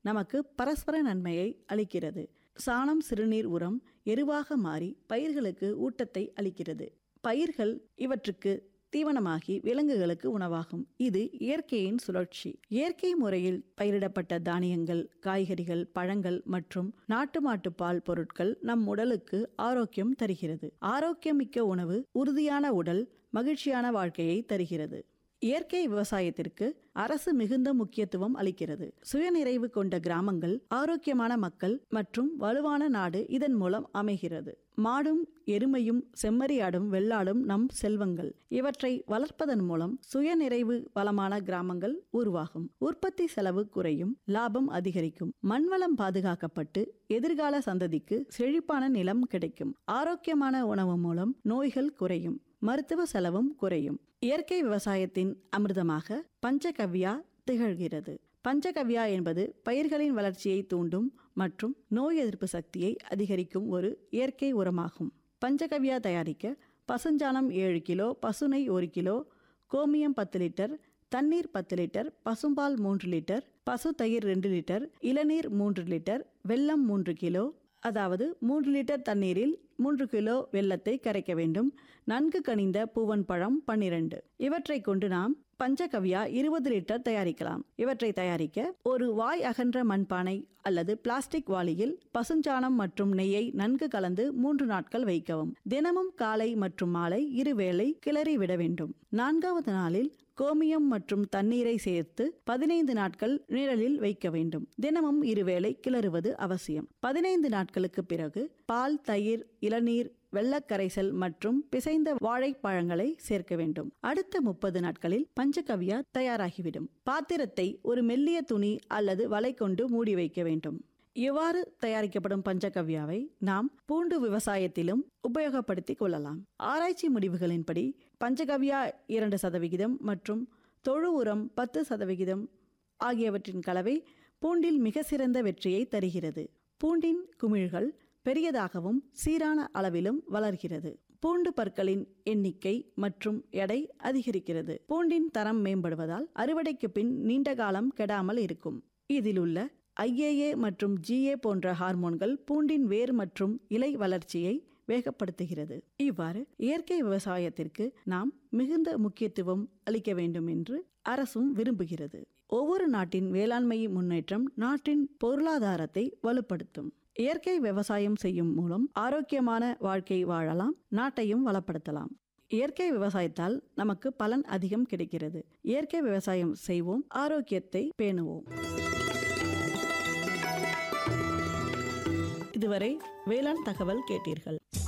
நமக்கு பரஸ்பர நன்மையை அளிக்கிறது சாணம் சிறுநீர் உரம் எருவாக மாறி பயிர்களுக்கு ஊட்டத்தை அளிக்கிறது பயிர்கள் இவற்றுக்கு தீவனமாகி விலங்குகளுக்கு உணவாகும் இது இயற்கையின் சுழற்சி இயற்கை முறையில் பயிரிடப்பட்ட தானியங்கள் காய்கறிகள் பழங்கள் மற்றும் நாட்டு மாட்டு பால் பொருட்கள் நம் உடலுக்கு ஆரோக்கியம் தருகிறது ஆரோக்கியமிக்க உணவு உறுதியான உடல் மகிழ்ச்சியான வாழ்க்கையை தருகிறது இயற்கை விவசாயத்திற்கு அரசு மிகுந்த முக்கியத்துவம் அளிக்கிறது சுயநிறைவு கொண்ட கிராமங்கள் ஆரோக்கியமான மக்கள் மற்றும் வலுவான நாடு இதன் மூலம் அமைகிறது மாடும் எருமையும் செம்மறியாடும் வெள்ளாடும் நம் செல்வங்கள் இவற்றை வளர்ப்பதன் மூலம் சுயநிறைவு வளமான கிராமங்கள் உருவாகும் உற்பத்தி செலவு குறையும் லாபம் அதிகரிக்கும் மண்வளம் பாதுகாக்கப்பட்டு எதிர்கால சந்ததிக்கு செழிப்பான நிலம் கிடைக்கும் ஆரோக்கியமான உணவு மூலம் நோய்கள் குறையும் மருத்துவ செலவும் குறையும் இயற்கை விவசாயத்தின் அமிர்தமாக பஞ்சகவ்யா திகழ்கிறது பஞ்சகவ்யா என்பது பயிர்களின் வளர்ச்சியை தூண்டும் மற்றும் நோய் எதிர்ப்பு சக்தியை அதிகரிக்கும் ஒரு இயற்கை உரமாகும் பஞ்சகவ்யா தயாரிக்க பசுஞ்சாணம் ஏழு கிலோ பசுனை ஒரு கிலோ கோமியம் பத்து லிட்டர் தண்ணீர் பத்து லிட்டர் பசும்பால் மூன்று லிட்டர் பசு தயிர் ரெண்டு லிட்டர் இளநீர் மூன்று லிட்டர் வெல்லம் மூன்று கிலோ அதாவது மூன்று லிட்டர் தண்ணீரில் மூன்று கிலோ வெல்லத்தை கரைக்க வேண்டும் நன்கு கனிந்த பூவன் பழம் பன்னிரண்டு இவற்றை கொண்டு நாம் பஞ்சகவ்யா இருபது லிட்டர் தயாரிக்கலாம் இவற்றை தயாரிக்க ஒரு வாய் அகன்ற மண்பானை அல்லது பிளாஸ்டிக் வாளியில் பசுஞ்சாணம் மற்றும் நெய்யை நன்கு கலந்து மூன்று நாட்கள் வைக்கவும் தினமும் காலை மற்றும் மாலை இருவேளை கிளறி விட வேண்டும் நான்காவது நாளில் கோமியம் மற்றும் தண்ணீரை சேர்த்து பதினைந்து நாட்கள் நிழலில் வைக்க வேண்டும் தினமும் இருவேளை கிளறுவது அவசியம் பதினைந்து நாட்களுக்கு பிறகு பால் தயிர் இளநீர் வெள்ளக்கரைசல் மற்றும் பிசைந்த வாழைப்பழங்களை சேர்க்க வேண்டும் அடுத்த முப்பது நாட்களில் பஞ்சகவ்யா தயாராகிவிடும் பாத்திரத்தை ஒரு மெல்லிய துணி அல்லது வலை கொண்டு மூடி வைக்க வேண்டும் இவ்வாறு தயாரிக்கப்படும் பஞ்சகவ்யாவை நாம் பூண்டு விவசாயத்திலும் உபயோகப்படுத்திக் கொள்ளலாம் ஆராய்ச்சி முடிவுகளின்படி பஞ்சகவ்யா இரண்டு சதவிகிதம் மற்றும் தொழு உரம் பத்து சதவிகிதம் ஆகியவற்றின் கலவை பூண்டில் மிக சிறந்த வெற்றியை தருகிறது பூண்டின் குமிழ்கள் பெரியதாகவும் சீரான அளவிலும் வளர்கிறது பூண்டு பற்களின் எண்ணிக்கை மற்றும் எடை அதிகரிக்கிறது பூண்டின் தரம் மேம்படுவதால் அறுவடைக்கு பின் நீண்ட காலம் கெடாமல் இருக்கும் இதில் உள்ள ஐஏஏ மற்றும் ஜிஏ போன்ற ஹார்மோன்கள் பூண்டின் வேர் மற்றும் இலை வளர்ச்சியை வேகப்படுத்துகிறது இவ்வாறு இயற்கை விவசாயத்திற்கு நாம் மிகுந்த முக்கியத்துவம் அளிக்க வேண்டும் என்று அரசும் விரும்புகிறது ஒவ்வொரு நாட்டின் வேளாண்மை முன்னேற்றம் நாட்டின் பொருளாதாரத்தை வலுப்படுத்தும் இயற்கை விவசாயம் செய்யும் மூலம் ஆரோக்கியமான வாழ்க்கை வாழலாம் நாட்டையும் வளப்படுத்தலாம் இயற்கை விவசாயத்தால் நமக்கு பலன் அதிகம் கிடைக்கிறது இயற்கை விவசாயம் செய்வோம் ஆரோக்கியத்தை பேணுவோம் இதுவரை வேளாண் தகவல் கேட்டீர்கள்